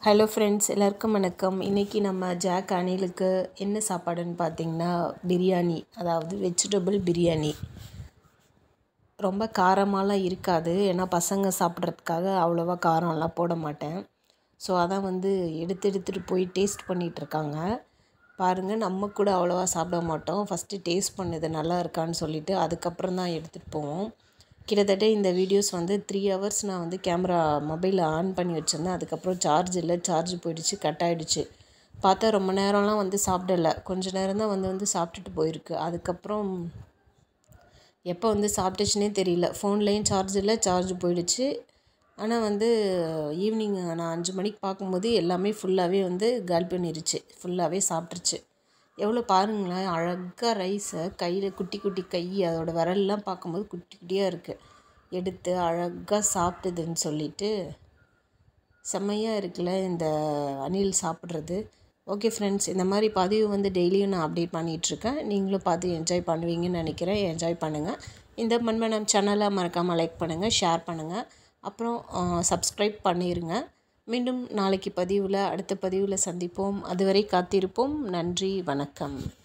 hello friends எல்லாருக்கும் வணக்கம் இன்றைக்கி நம்ம ஜாக் அணிலுக்கு என்ன சாப்பாடுன்னு பார்த்தீங்கன்னா பிரியாணி அதாவது வெஜிடபிள் பிரியாணி ரொம்ப காரமாலாம் இருக்காது ஏன்னா பசங்க சாப்பிட்றதுக்காக அவ்வளோவா காரம்லாம் போட மாட்டேன் ஸோ அதான் வந்து எடுத்து எடுத்துகிட்டு போய் டேஸ்ட் பண்ணிகிட்ருக்காங்க பாருங்கள் நம்ம கூட அவ்வளோவா சாப்பிட மாட்டோம் ஃபஸ்ட்டு டேஸ்ட் பண்ணுது நல்லா இருக்கான்னு சொல்லிவிட்டு அதுக்கப்புறம் தான் எடுத்துகிட்டு போவோம் கிட்டத்தட்ட இந்த வீடியோஸ் வந்து த்ரீ ஹவர்ஸ் நான் வந்து கேமரா மொபைலில் ஆன் பண்ணி வச்சுருந்தேன் அதுக்கப்புறம் சார்ஜ் இல்லை சார்ஜ் போயிடுச்சு கட் ஆகிடுச்சு பார்த்தா ரொம்ப நேரம்லாம் வந்து சாப்பிடல கொஞ்ச நேரம் தான் வந்து வந்து சாப்பிட்டுட்டு போயிருக்கு அதுக்கப்புறம் எப்போ வந்து சாப்பிட்டுச்சுனே தெரியல ஃபோன்லேயும் சார்ஜ் இல்லை சார்ஜ் போயிடுச்சு ஆனால் வந்து ஈவினிங் நான் அஞ்சு மணிக்கு பார்க்கும்போது எல்லாமே ஃபுல்லாகவே வந்து கால் பண்ணிருச்சு ஃபுல்லாகவே சாப்பிட்ருச்சு எவ்வளோ பாருங்களேன் அழகாக ரைஸை கையில் குட்டி குட்டி கை அதோடய விரல்லாம் பார்க்கும்போது குட்டி குட்டியாக இருக்குது எடுத்து அழகாக சாப்பிட்டுதுன்னு சொல்லிட்டு செம்மையாக இருக்குல்ல இந்த அணில் சாப்பிட்றது ஓகே ஃப்ரெண்ட்ஸ் இந்த மாதிரி பதிவு வந்து டெய்லியும் நான் அப்டேட் பண்ணிகிட்ருக்கேன் நீங்களும் பார்த்து என்ஜாய் பண்ணுவீங்கன்னு நினைக்கிறேன் என்ஜாய் பண்ணுங்கள் இந்த மண்மனம் சேனலை மறக்காமல் லைக் பண்ணுங்கள் ஷேர் பண்ணுங்கள் அப்புறம் சப்ஸ்கிரைப் பண்ணிடுங்க மீண்டும் நாளைக்கு பதிவில் அடுத்த பதிவில் சந்திப்போம் அதுவரை காத்திருப்போம் நன்றி வணக்கம்